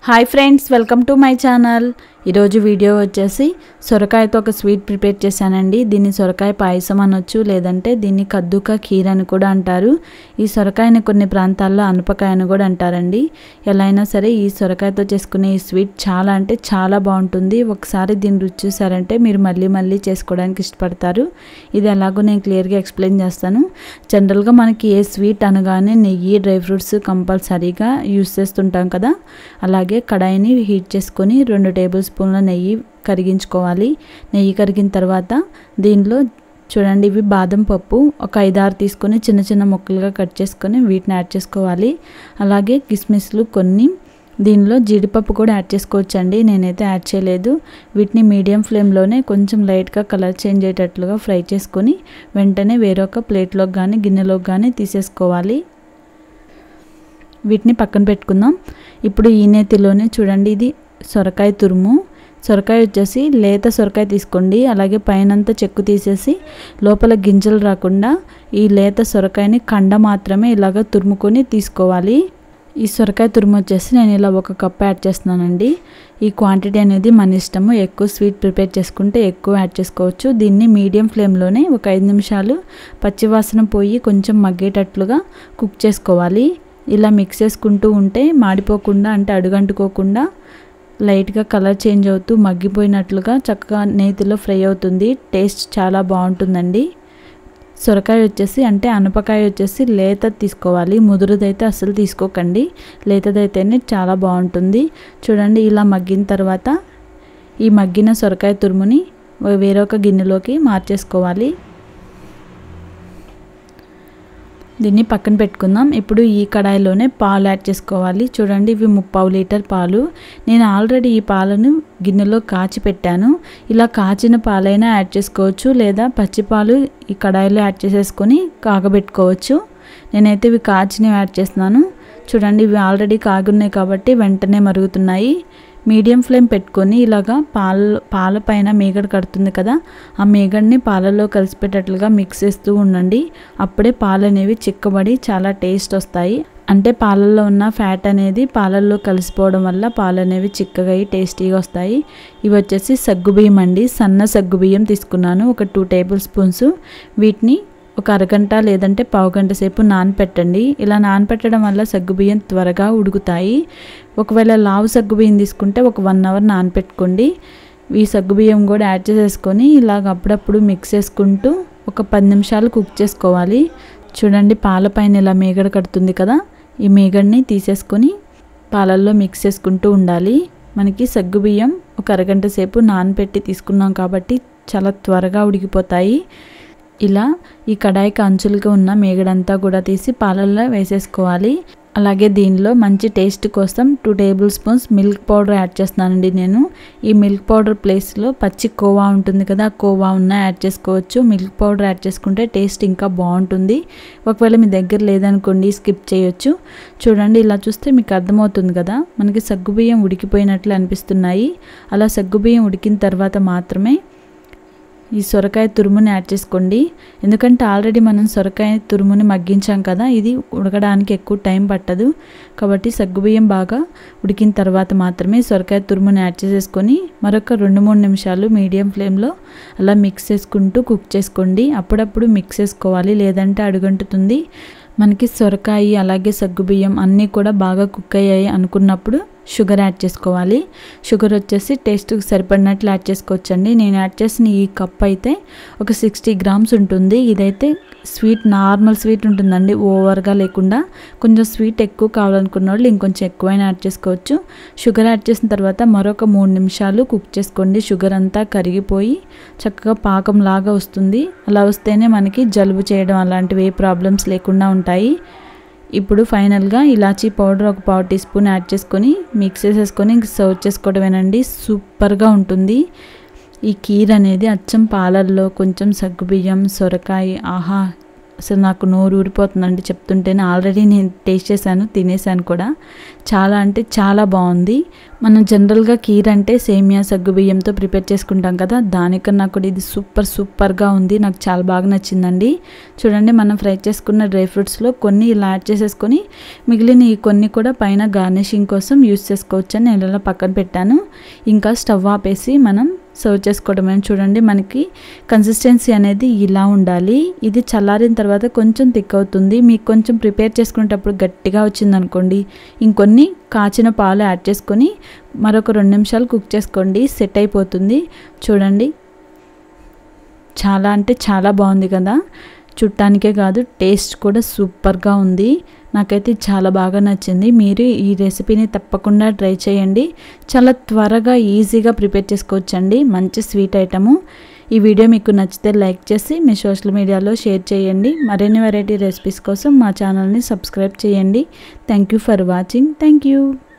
hi friends welcome to my channel ఈరోజు video వచ్చేసి సొరకాయతో ఒక స్వీట్ ప్రిపేర్ చేశానండి దీన్ని సొరకాయ పాయసం అనొచ్చు లేదంటే దీన్ని కద్దుక ఖీర్ అని కూడా అంటారు ఈ సొరకాయని కొన్ని ప్రాంతాల్లో అనపకాయ అని కూడా అంటారండి ఎలా అయినా సరే ఈ సొరకాయతో చేసుకునే ఈ స్వీట్ చాలా అంటే చాలా బాగుంటుంది ఒకసారి దీన్ని రుచి చూసారంటే మీరు మళ్ళీ మళ్ళీ చేసుకోవడానికి ఇష్టపడతారు ఇది ఎలాగో నేను క్లియర్గా ఎక్స్ప్లెయిన్ చేస్తాను జనరల్గా మనకి ఏ స్వీట్ అనగానే నెయ్యి డ్రై ఫ్రూట్స్ కంపల్సరీగా యూస్ చేస్తుంటాం కదా అలాగే కడాయిని హీట్ చేసుకొని రెండు టేబుల్ స్పూన్ల నెయ్యి కరిగించుకోవాలి నెయ్యి కరిగిన తర్వాత దీనిలో చూడండి ఇవి బాదం పప్పు ఒక ఐదారు తీసుకొని చిన్న చిన్న ముక్కలుగా కట్ చేసుకొని వీటిని యాడ్ చేసుకోవాలి అలాగే కిస్మిస్లు కొన్ని దీనిలో జీడిపప్పు కూడా యాడ్ చేసుకోవచ్చండి నేనైతే యాడ్ చేయలేదు వీటిని మీడియం ఫ్లేమ్లోనే కొంచెం లైట్గా కలర్ చేంజ్ అయ్యేటట్లుగా ఫ్రై చేసుకొని వెంటనే వేరొక ప్లేట్లోకి కానీ గిన్నెలోకి కానీ తీసేసుకోవాలి వీటిని పక్కన పెట్టుకుందాం ఇప్పుడు ఈ నేతిలోనే చూడండి ఇది సొరకాయ తురుము సొరకాయ వచ్చేసి లేత సొరకాయ తీసుకోండి అలాగే పైనంతా చెక్కు తీసేసి లోపల గింజలు రాకుండా ఈ లేత సొరకాయని కండ మాత్రమే ఇలాగ తురుముకొని తీసుకోవాలి ఈ సొరకాయ తురుము వచ్చేసి నేను ఇలా ఒక కప్ యాడ్ చేస్తున్నానండి ఈ క్వాంటిటీ అనేది మన ఇష్టము ఎక్కువ స్వీట్ ప్రిపేర్ చేసుకుంటే ఎక్కువ యాడ్ చేసుకోవచ్చు దీన్ని మీడియం ఫ్లేమ్లోనే ఒక ఐదు నిమిషాలు పచ్చివాసన పోయి కొంచెం మగ్గేటట్లుగా కుక్ చేసుకోవాలి ఇలా మిక్స్ చేసుకుంటూ ఉంటే మాడిపోకుండా అంటే అడుగంటుకోకుండా లైట్గా కలర్ చేంజ్ అవుతూ మగ్గిపోయినట్లుగా చక్కగా నేతిలో ఫ్రై అవుతుంది టేస్ట్ చాలా బాగుంటుందండి సొరకాయ వచ్చేసి అంటే అనపకాయ వచ్చేసి లేత తీసుకోవాలి ముదురుదైతే అస్సలు తీసుకోకండి లేతదైతేనే చాలా బాగుంటుంది చూడండి ఇలా మగ్గిన తర్వాత ఈ మగ్గిన సొరకాయ తురుముని వేరొక గిన్నెలోకి మార్చేసుకోవాలి దీన్ని పక్కన పెట్టుకుందాం ఇప్పుడు ఈ కడాయిలోనే పాలు యాడ్ చేసుకోవాలి చూడండి ఇవి ముప్పావు లీటర్ పాలు నేను ఆల్రెడీ ఈ పాలను గిన్నెలో కాచి పెట్టాను ఇలా కాచిన పాలైనా యాడ్ చేసుకోవచ్చు లేదా పచ్చి పాలు ఈ కడాయిలో యాడ్ చేసేసుకొని కాగబెట్టుకోవచ్చు నేనైతే ఇవి కాచినవి యాడ్ చేస్తున్నాను చూడండి ఇవి ఆల్రెడీ కాగున్నాయి కాబట్టి వెంటనే మరుగుతున్నాయి మీడియం ఫ్లేమ్ పెట్టుకొని ఇలాగా పాల పాల పైన మీగడ కడుతుంది కదా ఆ మీగడని పాలలో కలిసిపెట్టేట్లుగా మిక్స్ చేస్తూ ఉండండి అప్పుడే పాలు అనేవి చిక్కబడి చాలా టేస్ట్ వస్తాయి అంటే పాలల్లో ఉన్న ఫ్యాట్ అనేది పాలల్లో కలిసిపోవడం వల్ల పాలు అనేవి చిక్కగా అయ్యి టేస్టీగా వస్తాయి ఇవి వచ్చేసి సగ్గుబియ్యం అండి సన్న సగ్గుబియ్యం తీసుకున్నాను ఒక టూ టేబుల్ స్పూన్స్ వీటిని ఒక అరగంట లేదంటే పావు గంట సేపు నానపెట్టండి ఇలా నానపెట్టడం వల్ల సగ్గుబియ్యం త్వరగా ఉడుకుతాయి ఒకవేళ లావు సగ్గుబియ్యం తీసుకుంటే ఒక వన్ అవర్ నానపెట్టుకోండి ఈ సగ్గుబియ్యం కూడా యాడ్ చేసేసుకొని ఇలాగ అప్పుడప్పుడు మిక్స్ చేసుకుంటూ ఒక పది నిమిషాలు కుక్ చేసుకోవాలి చూడండి పాల పైన ఇలా మేగడ కడుతుంది కదా ఈ మేగడిని తీసేసుకొని పాలల్లో మిక్స్ చేసుకుంటూ ఉండాలి మనకి సగ్గుబియ్యం ఒక అరగంట సేపు నానపెట్టి తీసుకున్నాం కాబట్టి చాలా త్వరగా ఉడికిపోతాయి ఇలా ఈ కడాయికి అంచులుగా ఉన్న మేగడంతా కూడా తీసి పాలల్లో వేసేసుకోవాలి అలాగే దీనిలో మంచి టేస్ట్ కోసం two tablespoons milk powder add చేస్తున్నానండి నేను ఈ మిల్క్ పౌడర్ ప్లేస్లో పచ్చి కోవా ఉంటుంది కదా ఆ కోవా ఉన్న యాడ్ చేసుకోవచ్చు మిల్క్ పౌడర్ యాడ్ చేసుకుంటే టేస్ట్ ఇంకా బాగుంటుంది ఒకవేళ మీ దగ్గర లేదనుకోండి స్కిప్ చేయొచ్చు చూడండి ఇలా చూస్తే మీకు అర్థమవుతుంది కదా మనకి సగ్గుబియ్యం ఉడికిపోయినట్లు అనిపిస్తున్నాయి అలా సగ్గుబియ్యం ఉడికిన తర్వాత మాత్రమే ఈ సొరకాయ తురుముని యాడ్ చేసుకోండి ఎందుకంటే ఆల్రెడీ మనం సొరకాయ తురుముని మగ్గించాం కదా ఇది ఉడకడానికి ఎక్కువ టైం పట్టదు కాబట్టి సగ్గుబియ్యం బాగా ఉడికిన తర్వాత మాత్రమే సొరకాయ తురుముని యాడ్ చేసేసుకొని మరొక రెండు మూడు నిమిషాలు మీడియం ఫ్లేమ్లో అలా మిక్స్ చేసుకుంటూ కుక్ చేసుకోండి అప్పుడప్పుడు మిక్స్ చేసుకోవాలి లేదంటే అడుగంటుతుంది మనకి సొరకాయ అలాగే సగ్గుబియ్యం అన్నీ కూడా బాగా కుక్ అయ్యాయి అనుకున్నప్పుడు షుగర్ యాడ్ చేసుకోవాలి షుగర్ వచ్చేసి టేస్ట్కి సరిపడినట్లు యాడ్ చేసుకోవచ్చండి నేను యాడ్ చేసిన ఈ కప్ అయితే ఒక సిక్స్టీ గ్రామ్స్ ఉంటుంది ఇదైతే స్వీట్ నార్మల్ స్వీట్ ఉంటుందండి ఓవర్గా లేకుండా కొంచెం స్వీట్ ఎక్కువ కావాలనుకున్న వాళ్ళు ఇంకొంచెం ఎక్కువైనా యాడ్ చేసుకోవచ్చు షుగర్ యాడ్ చేసిన తర్వాత మరొక మూడు నిమిషాలు కుక్ చేసుకోండి షుగర్ అంతా కరిగిపోయి చక్కగా పాకం లాగా వస్తుంది అలా వస్తేనే మనకి జలుబు చేయడం అలాంటివి ఏ ప్రాబ్లమ్స్ లేకుండా ఉంటాయి ఇప్పుడు ఫైనల్గా ఇలాచీ పౌడర్ ఒక పావు టీ స్పూన్ యాడ్ చేసుకొని మిక్స్ చేసేసుకొని ఇంక సర్వ్ చేసుకోవడమేనండి సూపర్గా ఉంటుంది ఈ కీర్ అనేది అచ్చం పాలల్లో కొంచెం సగ్గుబియ్యం సొరకాయ ఆహా అసలు నాకు నోరు ఊరిపోతుందండి చెప్తుంటేనే ఆల్రెడీ నేను టేస్ట్ చేశాను తినేసాను కూడా చాలా అంటే చాలా బాగుంది మనం జనరల్గా కీర్ అంటే సేమియా సగ్గు బియ్యంతో ప్రిపేర్ చేసుకుంటాం కదా దానికన్నా కూడా ఇది సూపర్ సూపర్గా ఉంది నాకు చాలా బాగా నచ్చిందండి చూడండి మనం ఫ్రై చేసుకున్న డ్రై ఫ్రూట్స్లో కొన్ని ఇలా యాడ్ చేసేసుకొని మిగిలిన ఈ కొన్ని కూడా పైన గార్నిషింగ్ కోసం యూస్ చేసుకోవచ్చు అని నేను ఇలా పక్కన పెట్టాను ఇంకా స్టవ్ ఆపేసి మనం సర్వ్ చేసుకోవడమే చూడండి మనకి కన్సిస్టెన్సీ అనేది ఇలా ఉండాలి ఇది చల్లారిన తర్వాత కొంచెం థిక్ అవుతుంది మీకు కొంచెం ప్రిపేర్ చేసుకునేటప్పుడు గట్టిగా వచ్చింది అనుకోండి ఇంకొన్ని కాచిన పాలు యాడ్ చేసుకొని మరొక రెండు నిమిషాలు కుక్ చేసుకోండి సెట్ అయిపోతుంది చూడండి చాలా అంటే చాలా బాగుంది కదా చుట్టానికే కాదు టేస్ట్ కూడా సూపర్గా ఉంది నాకైతే చాలా బాగా నచ్చింది మీరు ఈ రెసిపీని తప్పకుండా ట్రై చేయండి చాలా త్వరగా ఈజీగా ప్రిపేర్ చేసుకోవచ్చండి మంచి స్వీట్ ఐటము ఈ వీడియో మీకు నచ్చితే లైక్ చేసి మీ సోషల్ మీడియాలో షేర్ చేయండి మరిన్ని వెరైటీ రెసిపీస్ కోసం మా ఛానల్ని సబ్స్క్రైబ్ చేయండి thank you for watching thank you